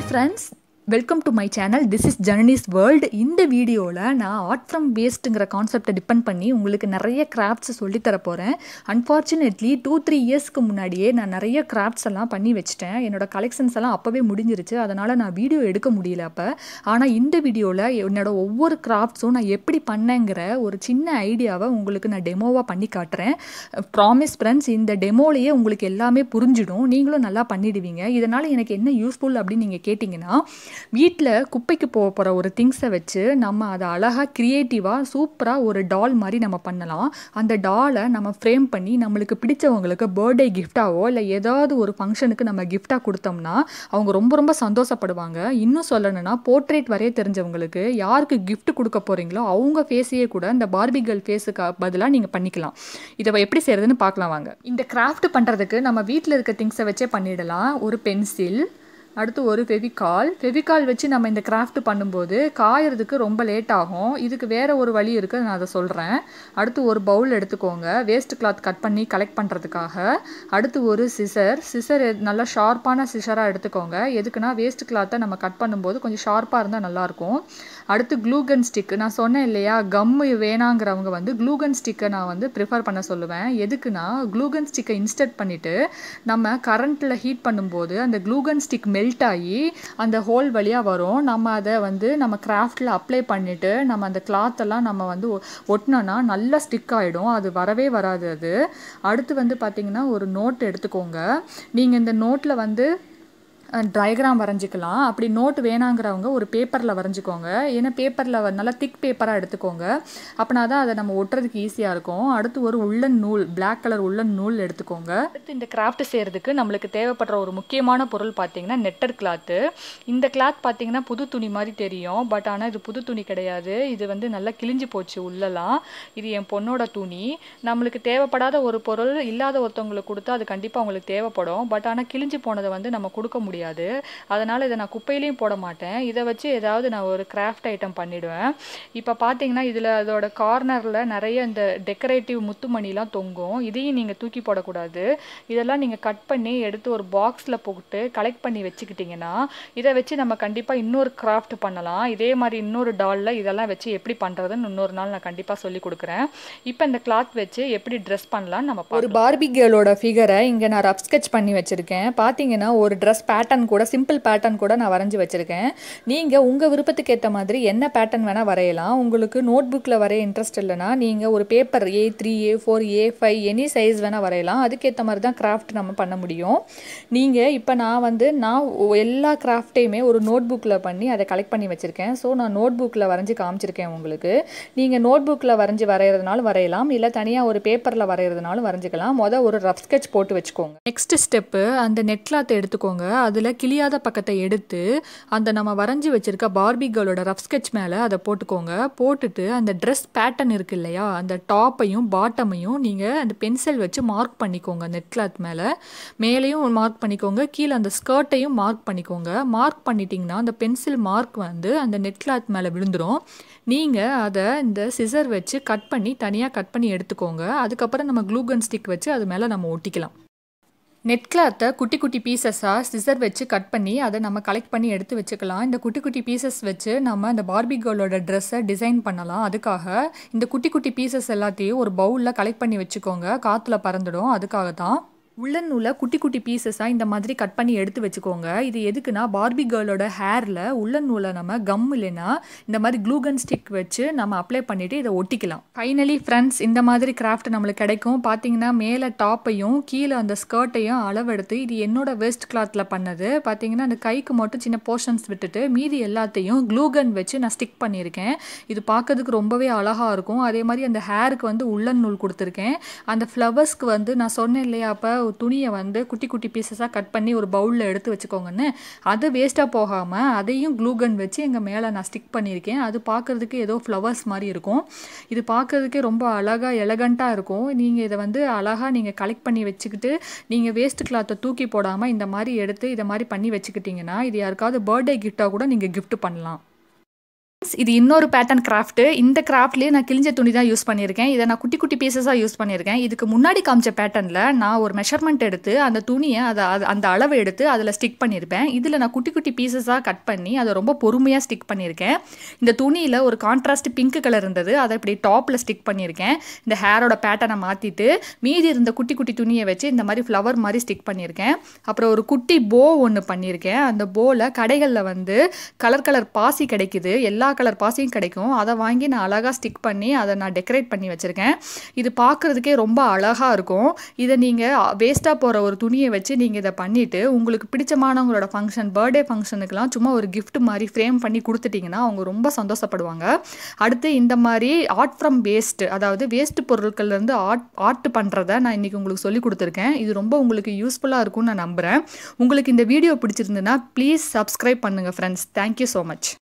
friends welcome to my channel this is journeys world இந்த வீடியோவில் நான் ஆர்ட் ஃப்ரம் வேஸ்ட்டுங்கிற கான்செப்டை டிபெண்ட் பண்ணி உங்களுக்கு நிறைய கிராஃப்ட்ஸ் சொல்லித்தர போகிறேன் அன்ஃபார்ச்சுனேட்லி டூ த்ரீ இயர்ஸ்க்கு முன்னாடியே நான் நிறைய கிராஃப்ட்ஸ் எல்லாம் பண்ணி வச்சுட்டேன் என்னோட கலெக்ஷன்ஸ் எல்லாம் அப்போவே முடிஞ்சிருச்சு அதனால் நான் வீடியோ எடுக்க முடியல அப்போ ஆனால் இந்த வீடியோவில் என்னோட ஒவ்வொரு கிராஃப்ட்ஸும் நான் எப்படி பண்ணேங்கிற ஒரு சின்ன ஐடியாவை உங்களுக்கு நான் டெமோவாக பண்ணி காட்டுறேன் ப்ராமிஸ் ஃப்ரெண்ட்ஸ் இந்த டெமோலேயே உங்களுக்கு எல்லாமே புரிஞ்சிடும் நீங்களும் நல்லா பண்ணிடுவீங்க இதனால் எனக்கு என்ன யூஸ்ஃபுல் அப்படின்னு நீங்கள் கேட்டிங்கன்னா வீட்டில் குப்பைக்கு போக போகிற ஒரு திங்ஸை வச்சு நம்ம அதை அழகாக க்ரியேட்டிவாக சூப்பராக ஒரு டால் மாதிரி நம்ம பண்ணலாம் அந்த டாலை நம்ம ஃப்ரேம் பண்ணி நம்மளுக்கு பிடிச்சவங்களுக்கு பர்த்டே கிஃப்டாவோ இல்லை ஏதாவது ஒரு ஃபங்க்ஷனுக்கு நம்ம கிஃப்டாக கொடுத்தோம்னா அவங்க ரொம்ப ரொம்ப சந்தோஷப்படுவாங்க இன்னும் சொல்லணும்னா போர்ட்ரேட் வரைய தெரிஞ்சவங்களுக்கு யாருக்கு gift கொடுக்க போகிறீங்களோ அவங்க ஃபேஸையே கூட இந்த பார்பி கேர்ள் ஃபேஸுக்கு பதிலாக நீங்கள் பண்ணிக்கலாம் இதை எப்படி செய்கிறதுன்னு பார்க்கலாம் வாங்க இந்த கிராஃப்ட் பண்ணுறதுக்கு நம்ம வீட்டில் இருக்க திங்ஸை வச்சே பண்ணிடலாம் ஒரு பென்சில் அடுத்து ஒரு ஃபெவிகால் ஃபெவிகால் வச்சு நம்ம இந்த கிராஃப்ட் பண்ணும்போது காயறதுக்கு ரொம்ப லேட் ஆகும் இதுக்கு வேற ஒரு வழி இருக்குது நான் அதை சொல்கிறேன் அடுத்து ஒரு பவுல் எடுத்துக்கோங்க வேஸ்ட் கிளாத் கட் பண்ணி கலெக்ட் பண்ணுறதுக்காக அடுத்து ஒரு சிசர் சிசர் நல்லா ஷார்ப்பான சிசராக எடுத்துக்கோங்க எதுக்குன்னா வேஸ்ட் கிளாத்தை நம்ம கட் பண்ணும்போது கொஞ்சம் ஷார்ப்பாக இருந்தால் நல்லாயிருக்கும் அடுத்து க்ளூகன் ஸ்டிக் நான் சொன்னேன் இல்லையா கம்மு வேணாங்கிறவங்க வந்து க்ளூகன் ஸ்டிக்கை நான் வந்து ப்ரிஃபர் பண்ண சொல்லுவேன் எதுக்குன்னா க்ளூகன் ஸ்டிக்கை இன்ஸ்டர்ட் பண்ணிவிட்டு நம்ம கரண்ட்டில் ஹீட் பண்ணும்போது அந்த க்ளூகன் ஸ்டிக் மெல்ட் ஆகி அந்த ஹோல் வழியாக வரும் நம்ம அதை வந்து நம்ம கிராஃப்டில் அப்ளை பண்ணிவிட்டு நம்ம அந்த கிளாத்தெல்லாம் நம்ம வந்து ஒ- ஒட்டினோன்னா நல்லா ஸ்டிக் ஆகிடும் அது வரவே வராது அது அடுத்து வந்து பார்த்திங்கன்னா ஒரு நோட் எடுத்துக்கோங்க நீங்கள் இந்த நோட்டில் வந்து டயக்ராம் வரைஞ்சிக்கலாம் அப்படி நோட் வேணாங்கிறவங்க ஒரு பேப்பரில் வரைஞ்சிக்கோங்க ஏன்னா பேப்பரில் நல்லா திக் பேப்பராக எடுத்துக்கோங்க அப்படின்னா தான் அதை நம்ம ஒட்டுறதுக்கு ஈஸியாக இருக்கும் அடுத்து ஒரு உள்ளன் நூல் Black கலர் உள்ளன் நூல் எடுத்துக்கோங்க அடுத்து இந்த கிராஃப்ட் செய்கிறதுக்கு நம்மளுக்கு தேவைப்படுற ஒரு முக்கியமான பொருள் பார்த்தீங்கன்னா நெட்டர் கிளாத்து இந்த கிளாத் பார்த்தீங்கன்னா புது துணி மாதிரி தெரியும் பட் ஆனால் இது புது துணி கிடையாது இது வந்து நல்லா கிழிஞ்சு போச்சு உள்ளலாம் இது என் பொண்ணோட துணி நம்மளுக்கு தேவைப்படாத ஒரு பொருள் இல்லாத ஒருத்தவங்களுக்கு கொடுத்தா அது கண்டிப்பாக அவங்களுக்கு தேவைப்படும் பட் ஆனால் கிழிஞ்சு போனதை வந்து நம்ம கொடுக்க முடியாது அதனால் இதை நான் குப்பையிலையும் போட மாட்டேன் இதை வச்சு ஏதாவது நான் ஒரு கிராஃப்ட் ஐட்டம் பண்ணிடுவேன் இப்போ பார்த்தீங்கன்னா இதில் அதோட கார்னரில் நிறைய இந்த டெக்கரேட்டிவ் முத்துமணிலாம் தொங்கும் இதையும் நீங்கள் தூக்கி போடக்கூடாது இதெல்லாம் நீங்கள் கட் பண்ணி எடுத்து ஒரு பாக்ஸில் போட்டு கலெக்ட் பண்ணி வச்சுக்கிட்டிங்கன்னா இதை வச்சு நம்ம கண்டிப்பாக இன்னொரு கிராஃப்ட் பண்ணலாம் இதே மாதிரி இன்னொரு டாலில் இதெல்லாம் வச்சு எப்படி பண்ணுறதுன்னு இன்னொரு நாள் நான் கண்டிப்பாக சொல்லி கொடுக்குறேன் இப்போ இந்த கிளாத் வச்சு எப்படி ட்ரெஸ் பண்ணலாம்னு நம்ம ஒரு பார்பி கேர்ளோட ஃபிகரை இங்கே நான் ரஃப் ஸ்கெட்ச் பண்ணி வச்சுருக்கேன் பார்த்தீங்கன்னா ஒரு ட்ரெஸ் பேட்டர்ன் கூட சிம்பிள் பேட்டர்ன் கூட நான் வரைஞ்சி வச்சுருக்கேன் நீங்கள் உங்கள் விருப்பத்துக்கு ஏற்ற மாதிரி என்ன பேட்டர்ன் வேணால் வரையலாம் உங்களுக்கு நோட் புக்கில் வரைய இன்ட்ரெஸ்ட் இல்லைன்னா நீங்கள் ஒரு paper A three A four A five any size வேணால் வரையலாம் அதுக்கேற்ற மாதிரி தான் கிராஃப்ட் நம்ம பண்ண முடியும் நீங்கள் இப்போ நான் வந்து நான் ஒ- எல்லா கிராஃப்டையுமே ஒரு நோட் புக்கில் பண்ணி அதை கலெக்ட் பண்ணி வச்சுருக்கேன் ஸோ நான் நோட் புக்கில் வரைஞ்சி காமிச்சிருக்கேன் உங்களுக்கு நீங்கள் நோட் புக்கில் வரைஞ்சி வரைகிறதுனாலும் வரையலாம் இல்லை தனியாக ஒரு பேப்பரில் வரைகிறதுனாலும் வரைஞ்சிக்கலாம் மொதல் ஒரு ரஃப் ஸ்கெட்ச் போட்டு வச்சுக்கோங்க நெக்ஸ்ட் ஸ்டெப்பு அந்த நெட் கிளாத் எடுத்துக்கோங்க அதில் கிளியாத பக்கத்தை எடுத்து அந்த நம்ம வரைஞ்சி வச்சிருக்க பார்பி கேர்ளோட ரஃப் ஸ்கெட்ச் மேலே அதை போட்டுக்கோங்க போட்டுட்டு அந்த ட்ரெஸ் பேட்டர்ன் இருக்கு இல்லையா அந்த டாப்பையும் பாட்டமையும் நீங்கள் அந்த பென்சில் வச்சு மார்க் பண்ணிக்கோங்க நெட் கிளாத் மேலே மேலேயும் மார்க் பண்ணிக்கோங்க கீழே அந்த ஸ்கர்ட்டையும் மார்க் பண்ணிக்கோங்க மார்க் பண்ணிட்டீங்கன்னா அந்த பென்சில் மார்க் வந்து அந்த நெட் கிளாத் மேலே விழுந்துரும் நீங்கள் அதை இந்த சிசர் வச்சு கட் பண்ணி தனியாக கட் பண்ணி எடுத்துக்கோங்க அதுக்கப்புறம் நம்ம க்ளூகன் ஸ்டிக் வச்சு அது மேலே நம்ம ஒட்டிக்கலாம் நெட் கிளாத்தை குட்டி குட்டி பீசஸாக சிசர் வச்சு கட் பண்ணி அதை நம்ம கலெக்ட் பண்ணி எடுத்து வச்சுக்கலாம் இந்த குட்டி குட்டி பீசஸ் வச்சு நம்ம அந்த பார்பி கேர்ளோட ட்ரெஸ்ஸை டிசைன் பண்ணலாம் அதுக்காக இந்த குட்டி குட்டி பீசஸ் எல்லாத்தையும் ஒரு பவுலில் கலெக்ட் பண்ணி வச்சுக்கோங்க காற்றுல பறந்துடும் அதுக்காக தான் உள்ளன் நூலை குட்டி குட்டி பீசஸாக இந்த மாதிரி கட் பண்ணி எடுத்து வச்சுக்கோங்க இது எதுக்குன்னா பார்பி கேர்ளோட ஹேரில் உள்ளன் நூலை நம்ம கம் இல்லைன்னா இந்த மாதிரி க்ளூகன் ஸ்டிக் வச்சு நம்ம அப்ளை பண்ணிவிட்டு இதை ஒட்டிக்கலாம் ஃபைனலி ஃப்ரெண்ட்ஸ் இந்த மாதிரி கிராஃப்ட் நம்மளுக்கு கிடைக்கும் பார்த்தீங்கன்னா மேலே டாப்பையும் கீழே அந்த ஸ்கர்ட்டையும் அளவெடுத்து இது என்னோட வேஸ்ட் கிளாத்தில் பண்ணது பார்த்தீங்கன்னா அந்த கைக்கு மட்டும் சின்ன போர்ஷன்ஸ் விட்டுட்டு மீதி எல்லாத்தையும் க்ளூகன் வச்சு நான் ஸ்டிக் பண்ணியிருக்கேன் இது பார்க்கறதுக்கு ரொம்பவே அழகாக இருக்கும் அதே மாதிரி அந்த ஹேருக்கு வந்து உள்ளன் நூல் கொடுத்துருக்கேன் அந்த ஃப்ளவர்ஸ்க்கு வந்து நான் சொன்னேன் இல்லையா அப்போ ஒரு துணியை வந்து குட்டி குட்டி பீசஸாக கட் பண்ணி ஒரு பவுலில் எடுத்து வச்சுக்கோங்கன்னு அது வேஸ்ட்டாக போகாமல் அதையும் க்ளூகன் வச்சு எங்கள் மேலே நான் ஸ்டிக் பண்ணியிருக்கேன் அது பார்க்கறதுக்கு ஏதோ ஃப்ளவர்ஸ் மாதிரி இருக்கும் இது பார்க்கறதுக்கே ரொம்ப அழகாக எலகண்ட்டாக இருக்கும் நீங்கள் இதை வந்து அழகாக நீங்கள் கலெக்ட் பண்ணி வச்சுக்கிட்டு நீங்கள் வேஸ்ட் கிளாத்தை தூக்கி போடாமல் இந்த மாதிரி எடுத்து இதை மாதிரி பண்ணி வச்சுக்கிட்டிங்கன்னா இது யாருக்காவது பர்த்டே கிஃப்டாக கூட நீங்கள் gift பண்ணலாம் இது இன்னொரு பேட்டர்ன் கிராஃப்ட் இந்த கிராஃப்ட்லேயே நான் கிழிஞ்ச துணி தான் யூஸ் பண்ணியிருக்கேன் இதை நான் குட்டி குட்டி பீசஸாக யூஸ் பண்ணியிருக்கேன் இதுக்கு முன்னாடி காமிச்ச பேட்டர்னில் நான் ஒரு மெஷர்மெண்ட் எடுத்து அந்த துணியை அதை அது அந்த அளவு எடுத்து அதில் ஸ்டிக் பண்ணியிருப்பேன் இதில் நான் குட்டி குட்டி பீசஸாக கட் பண்ணி அதை ரொம்ப பொறுமையாக ஸ்டிக் பண்ணியிருக்கேன் இந்த துணியில் ஒரு கான்ட்ராஸ்ட் பிங்க் கலர் இருந்தது அதை இப்படி டாப்பில் ஸ்டிக் பண்ணியிருக்கேன் இந்த ஹேரோட பேட்டர்னை மாற்றிட்டு மீதி இருந்த குட்டி குட்டி துணியை வச்சு இந்த மாதிரி ஃப்ளவர் மாதிரி ஸ்டிக் பண்ணியிருக்கேன் அப்புறம் ஒரு குட்டி போ ஒன்று பண்ணியிருக்கேன் அந்த போவில் கடைகளில் வந்து கலர் கலர் பாசி கிடைக்குது எல்லா கலர் பாசியும் கிடைக்கும் அதை வாங்கி நான் அழகாக ஸ்டிக் பண்ணி அதை நான் டெக்கரேட் பண்ணி வச்சுருக்கேன் இது பார்க்குறதுக்கே ரொம்ப அழகாக இருக்கும் இதை நீங்கள் வேஸ்ட்டாக போகிற ஒரு துணியை வச்சு நீங்கள் இதை பண்ணிவிட்டு உங்களுக்கு பிடிச்சமானவங்களோட ஃபங்க்ஷன் பர்த்டே ஃபங்க்ஷனுக்குலாம் சும்மா ஒரு gift மாதிரி ஃப்ரேம் பண்ணி கொடுத்துட்டிங்கன்னா அவங்க ரொம்ப சந்தோஷப்படுவாங்க அடுத்து இந்த மாதிரி ஆர்ட் ஃப்ரம் வேஸ்ட் அதாவது வேஸ்ட் பொருட்கள்லேருந்து ஆர்ட் ஆர்ட் பண்ணுறத நான் இன்றைக்கி உங்களுக்கு சொல்லி கொடுத்துருக்கேன் இது ரொம்ப உங்களுக்கு யூஸ்ஃபுல்லாக இருக்கும்னு நான் நம்புகிறேன் உங்களுக்கு இந்த வீடியோ பிடிச்சிருந்துன்னா ப்ளீஸ் சப்ஸ்கிரைப் பண்ணுங்கள் ஃப்ரெண்ட்ஸ் தேங்க்யூ ஸோ மச்